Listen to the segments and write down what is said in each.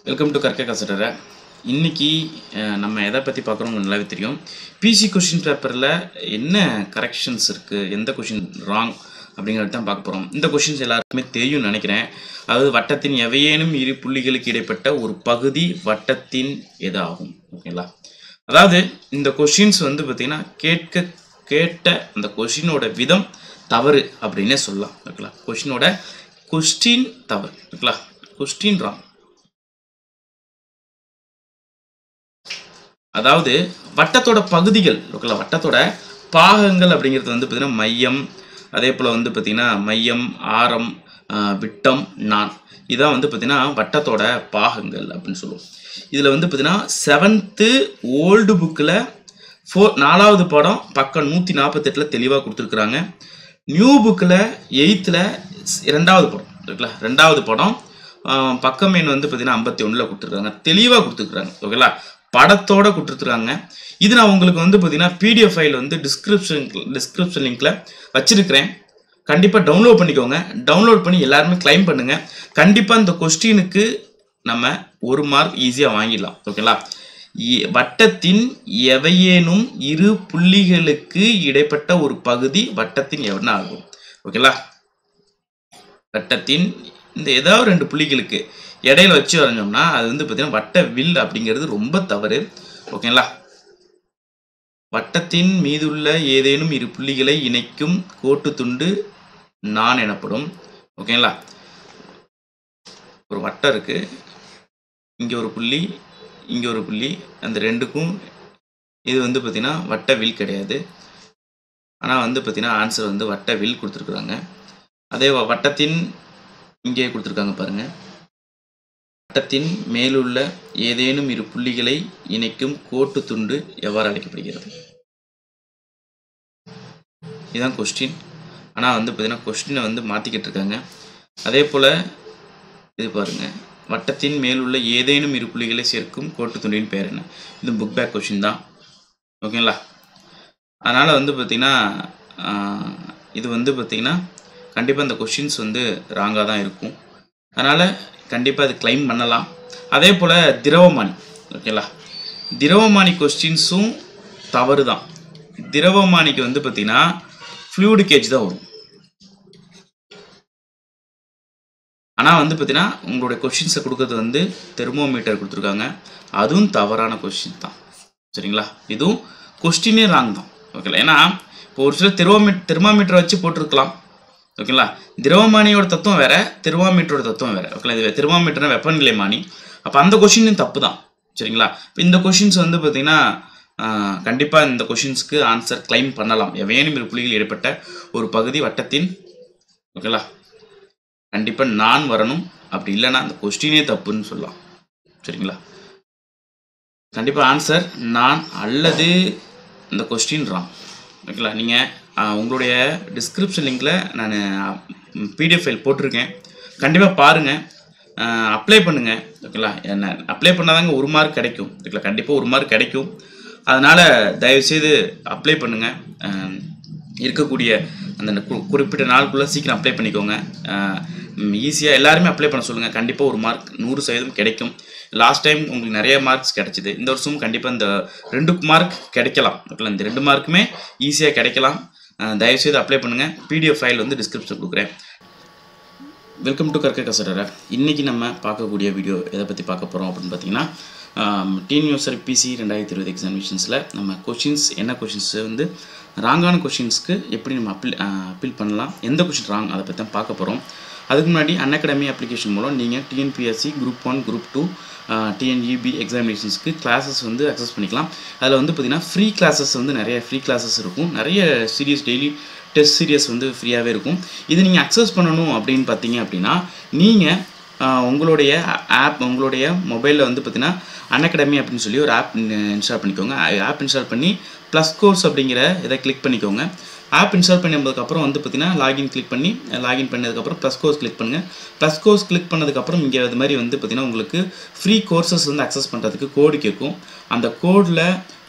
welcome to கற்க கசடரை இன்னைக்கு அஹ், நம்ம எதை பற்றி பார்க்குறோம் நல்லாவே தெரியும் பிசி கொஷின் பேப்பரில் என்ன கரெக்ஷன்ஸ் இருக்குது எந்த கொஷின் ராங் அப்படிங்கிறது தான் பார்க்க போகிறோம் இந்த கொஷின்ஸ் எல்லாருக்குமே தெரியும்னு நினைக்கிறேன் அதாவது வட்டத்தின் எவையேனும் இரு புள்ளிகளுக்கு இடைப்பட்ட ஒரு பகுதி வட்டத்தின் எதாகும் ஓகேங்களா அதாவது இந்த கொஷின்ஸ் வந்து பார்த்திங்கன்னா கேட்க கேட்ட அந்த கொஷினோட விதம் தவறு அப்படின்னே சொல்லலாம் ஓகேங்களா கொஷினோட கொஸ்டின் தவறு ஓகேங்களா கொஸ்டின் ராங் அதாவது வட்டத்தோட பகுதிகள் ஓகேங்களா வட்டத்தோட பாகங்கள் அப்படிங்கிறது வந்து பார்த்திங்கன்னா மையம் அதே போல் வந்து பார்த்திங்கன்னா மையம் ஆரம் ஆஹ், விட்டம் நான் இதான் வந்து பார்த்திங்கன்னா வட்டத்தோட பாகங்கள் அப்படின்னு சொல்லுவோம் இதில் வந்து பார்த்திங்கன்னா செவன்த்து ஓல்டு புக்கில் ஃபோர் நாலாவது படம் பக்கம் நூற்றி நாற்பத்தெட்டில் தெளிவாக கொடுத்துருக்குறாங்க நியூ புக்கில் எயித்தில் ரெண்டாவது படம் இருக்குல்ல ரெண்டாவது படம் ஆஹ், பக்கம் எண் வந்து பார்த்தீங்கன்னா ஐம்பத்தி ஒன்றில் கொடுத்துருக்காங்க தெளிவாக கொடுத்துருக்குறாங்க ஓகேங்களா படத்தோட கொடுத்துருக்குறாங்க இது நான் உங்களுக்கு வந்து பார்த்தீங்கன்னா பிடிஎஃப் ஃபைல் வந்து டிஸ்கிரிப்ஷன் டிஸ்கிரிப்ஷன் லிங்க்ல வச்சிருக்கிறேன் கண்டிப்பாக டவுன்லோட் பண்ணிக்கோங்க டவுன்லோட் பண்ணி எல்லாருமே கிளைம் பண்ணுங்க கண்டிப்பாக இந்த கொஸ்டினுக்கு நம்ம ஒரு மார்க் ஈஸியாக வாங்கிடலாம் ஓகேங்களா இ- வட்டத்தின் எவையேனும் இரு புள்ளிகளுக்கு இடைப்பட்ட ஒரு பகுதி வட்டத்தின் என்ன ஆகும் ஓகேங்களா வட்டத்தின் இந்த ஏதாவது ரெண்டு புள்ளிகளுக்கு இடையில வச்சு வரைஞ்சோம்னா அது வந்து பார்த்தீங்கன்னா வட்ட வில் அப்படிங்கிறது ரொம்ப தவறு ஓகேங்களா வட்டத்தின் மீதுள்ள ஏதேனும் இரு புள்ளிகளை இணைக்கும் கோட்டு துண்டு நான் எனப்படும் ஓகேங்களா ஒரு வட்டம் இருக்கு இங்கே ஒரு புள்ளி இங்கே ஒரு புள்ளி அந்த ரெண்டுக்கும் இது வந்து பார்த்தீங்கன்னா வட்ட வில் கிடையாது ஆனால் வந்து பார்த்தீங்கன்னா ஆன்சர் வந்து வட்ட வில் கொடுத்துருக்குறாங்க அதே வ- வட்டத்தின் இங்கே கொடுத்துருக்காங்க பாருங்க வட்டத்தின் மேலுள்ள ஏதேனும் இரு புள்ளிகளை இணைக்கும் கோட்டு துண்டு எவ்வாறு அழைக்கப்படுகிறது இதுதான் கொஸ்டின் ஆனால் வந்து பார்த்தீங்கன்னா கொஸ்டினை வந்து மாற்றிக்கிட்டு இருக்காங்க அதே போல் இது பாருங்க வட்டத்தின் மேலுள்ள ஏதேனும் இரு புள்ளிகளை சேர்க்கும் கோட்டு துண்டின் பேர் என்ன இது புக் பேக் கொஸ்டின் தான் ஓகேங்களா அதனால் வந்து பார்த்திங்கன்னா ஆஹ், இது வந்து பார்த்திங்கன்னா கண்டிப்பாக இந்த கொஷின்ஸ் வந்து ராங்காக தான் இருக்கும் அதனால் கண்டிப்பாக அது கிளைம் பண்ணலாம் அதே போல் திரவமானி ஓகேங்களா திரவமானி கொஸ்டின்ஸும் தவறு தான் திரவமானிக்கு வந்து பார்த்திங்கன்னா ஃப்ளூயிடு கேஜ் தான் வரும் ஆனால் வந்து பார்த்தீங்கன்னா உங்களுடைய கொஷின்ஸை கொடுக்கறது வந்து தெர்மோமீட்டர் கொடுத்துருக்காங்க அதுவும் தவறான கொஷின் தான் சரிங்களா இதுவும் கொஸ்டினே ராங் தான் ஓகேங்களா ஏன்னா இப்போ ஒரு சில தெர்மோமீட் தெர்மாமீட்டரை வச்சு போட்டிருக்கலாம் ஓகேங்களா திரவமானியோட தத்துவம் வேற தெர்மாமீட்டரோட தத்துவம் வேற ஓகேங்களா இது தெர்மாமீட்டர்னா வெப்பநிலை மானி அப்போ அந்த கொஷினும் தப்பு தான் சரிங்களா இப்போ இந்த கொஷின்ஸ் வந்து பார்த்தீங்கன்னா கண்டிப்பாக இந்த கொஷின்ஸ்க்கு ஆன்சர் கிளைம் பண்ணலாம் எவையேனும் இரு புள்ளிகள் இடைப்பட்ட ஒரு பகுதி வட்டத்தின் ஓகேங்களா கண்டிப்பாக நான் வரணும் அப்படி இல்லைன்னா அந்த கொஸ்டினே தப்புன்னு சொல்லலாம் சரிங்களா கண்டிப்பாக ஆன்சர் நான் அல்லது இந்த கொஸ்டின் ராங் ஓகேங்களா நீங்கள் உங்களுடைய டிஸ்கிரிப்ஷன் லிங்கில் நான் பிடிஎஃப் ஃபைல் போட்டிருக்கேன் கண்டிப்பாக பாருங்கள் அப்ளை பண்ணுங்கள் ஓகேங்களா என்ன அப்ளை பண்ணாதாங்க ஒரு மார்க் கிடைக்கும் ஓகேங்களா கண்டிப்பாக ஒரு மார்க் கிடைக்கும் அதனால் தயவுசெய்து அப்ளை பண்ணுங்கள் இருக்கக்கூடிய அந்த கு- குறிப்பிட்ட நாளுக்குள்ளே சீக்கிரம் அப்ளை பண்ணிக்கோங்க ஈஸியாக எல்லாருமே அப்ளை பண்ண சொல்லுங்கள் கண்டிப்பாக ஒரு மார்க் நூறு சதவீதம் கிடைக்கும் லாஸ்ட் டைம் உங்களுக்கு நிறைய மார்க்ஸ் கிடைச்சிது இந்த வருஷமும் கண்டிப்பாக இந்த ரெண்டு மார்க் கிடைக்கலாம் ஓகேங்களா இந்த ரெண்டு மார்க்குமே ஈஸியாக கிடைக்கலாம் அஹ் தயவுசெய்து அப்ளை பண்ணுங்கள் பிடிஎஃப் ஃபைல் வந்து டிஸ்கிரிப்ஷன் கொடுக்குறேன் வெல்கம் டு கற்க கசடரை இன்றைக்கி நம்ம பார்க்கக்கூடிய வீடியோ எதை பற்றி பார்க்க போகிறோம் அப்படின்னு பார்த்தீங்கன்னா டீன் யூசர் பிசி ரெண்டாயிரத்தி இருபது எக்ஸாமினேஷன்ஸில் நம்ம கொஷின்ஸ் என்ன கொஷின்ஸ் வந்து ராங்கான கொஷின்ஸ்க்கு எப்படி நம்ம அப்பீல் அப்பீல் பண்ணலாம் எந்த கொஷின் ராங் அதை பற்றி தான் பார்க்க போகிறோம் அதுக்கு முன்னாடி அன்அகாடமி அப்ளிகேஷன் மூலம் நீங்கள் TNPSC group one group two TNEB எக்ஸாமினேஷன்ஸ்க்கு கிளாஸஸ் வந்து அக்சஸ் பண்ணிக்கலாம் அதில் வந்து பார்த்திங்கன்னா ஃப்ரீ கிளாஸஸ் வந்து நிறைய ஃப்ரீ கிளாஸஸ் இருக்கும் நிறைய சீரியஸ் டெய்லி டெஸ்ட் சீரியஸ் வந்து ஃப்ரீயாகவே இருக்கும் இது நீங்கள் அக்சஸ் பண்ணணும் அப்படின்னு பார்த்தீங்க அப்படின்னா நீங்கள் உங்களுடைய ஆப் உங்களுடைய மொபைலில் வந்து பார்த்தீங்கன்னா அன்அகாடமி அப்படின்னு சொல்லி ஒரு ஆப் இன்ஸ்டால் பண்ணிக்கோங்க ஆப் இன்ஸ்டால் பண்ணி ப்ளஸ் கோர்ஸ் அப்படிங்கிற இதை கிளிக் பண்ணிக்கோங்க ஆப் இன்ஸ்டால் பண்ணதுக்கப்புறம் வந்து பார்த்தீங்கன்னா லாகின் கிளிக் பண்ணி லாகின் பண்ணதுக்கப்புறம் ப்ளஸ் கோர்ஸ் கிளிக் பண்ணுங்கள் ப்ளஸ் கோர்ஸ் கிளிக் பண்ணதுக்கப்புறம் இங்கே அது மாதிரி வந்து பார்த்தீங்கன்னா உங்களுக்கு ஃப்ரீ கோர்சஸ் வந்து அக்சஸ் பண்ணுறதுக்கு கோடு கேட்கும் அந்த கோடில்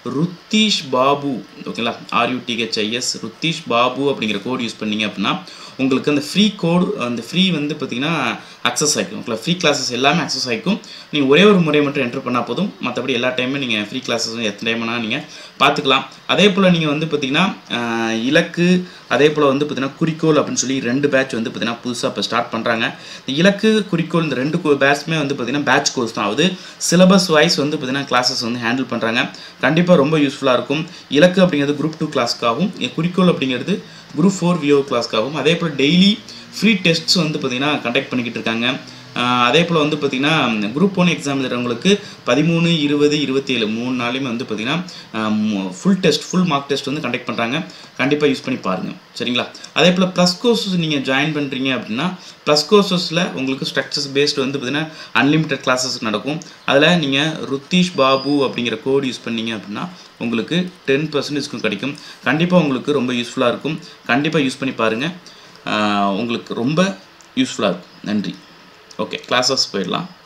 ருத்தீஷ் பாபு ஓகேங்களா ஆர்யூடிஹெச்ஐஎஸ் ருத்தீஷ் பாபு அப்படிங்கிற கோட் யூஸ் பண்ணீங்க அப்படின்னா உங்களுக்கு அந்த ஃப்ரீ கோடு அந்த ஃப்ரீ வந்து பார்த்தீங்கன்னா அக்சஸ் ஆகிக்கும் ஓகே ஃப்ரீ கிளாஸஸ் எல்லாமே அக்சஸ் ஆகிக்கும் நீங்கள் ஒரே ஒரு முறை மட்டும் என்டர் பண்ணால் போதும் மற்றபடி எல்லா டைமும் நீங்கள் ஃப்ரீ கிளாஸஸ் எத்தனை டைம்னா நீங்கள் பார்த்துக்கலாம் அதே போல் நீங்கள் வந்து பார்த்தீங்கன்னா ஆஹ், இலக்கு அதே போல் வந்து பார்த்தீங்கன்னா குறிக்கோள் அப்படின்னு சொல்லி ரெண்டு பேட்ச் வந்து பார்த்தீங்கன்னா புதுசாக இப்போ ஸ்டார்ட் பண்ணுறாங்க இந்த இலக்கு குறிக்கோள் இந்த ரெண்டு பேட்ச்மே வந்து பார்த்தீங்கன்னா பேட்ச் கோர்ஸ் தான் அதாவது சிலபஸ் வைஸ் வந்து பார்த்தீங்கன்னா கிளாஸஸ் வந்து ஹேண்டில் பண்ணுறாங்க கண்டிப்பாக ரொம்ப யூஸ்ஃபுல்லாக இருக்கும் இலக்கு அப்படிங்கிறது குரூப் டூ கிளாஸ்க்காகவும் குறிக்கோள் அப்படிங்கிறது குரூப் ஃபோர் விஓ கிளாஸ்க்காகவும் அதே போல் டெய்லி ஃப்ரீ டெஸ்ட்ஸ் வந்து பார்த்தீங்கன்னா கண்டக்ட் பண்ணிக்கிட்டு இருக்காங்க ஆஹ் அதே போல் வந்து பார்த்தீங்கன்னா குரூப் ஒன் எக்ஸாம் எழுதுறவங்களுக்கு பதிமூணு இருபது இருபத்தி ஏழு மூணு நாளையுமே வந்து பார்த்தீங்கன்னா full test full mark test வந்து கண்டக்ட் பண்ணுறாங்க கண்டிப்பாக யூஸ் பண்ணி பாருங்கள் சரிங்களா அதே போல் ப்ளஸ் கோர்சஸ் நீங்கள் ஜாயின் பண்ணுறீங்க அப்படின்னா ப்ளஸ் கோர்சஸில் உங்களுக்கு ஸ்ட்ரக்சர்ஸ் பேஸ்டு வந்து பார்த்தீங்கன்னா அன்லிமிட்டட் கிளாஸஸ் நடக்கும் அதில் நீங்கள் ருத்தீஷ் பாபு அப்படிங்கிற கோட் யூஸ் பண்ணீங்க அப்படின்னா உங்களுக்கு டென் பர்சன்ட் டிஸ்கவுண்ட் கிடைக்கும் கண்டிப்பாக உங்களுக்கு ரொம்ப யூஸ்ஃபுல்லாக இருக்கும் கண்டிப்பாக யூஸ் பண்ணி பாருங்கள் உங்களுக்கு ரொம்ப யூஸ்ஃபுல்லாக இருக்கும் நன்றி ஓகே கிளாஸஸ் போயிடலாம்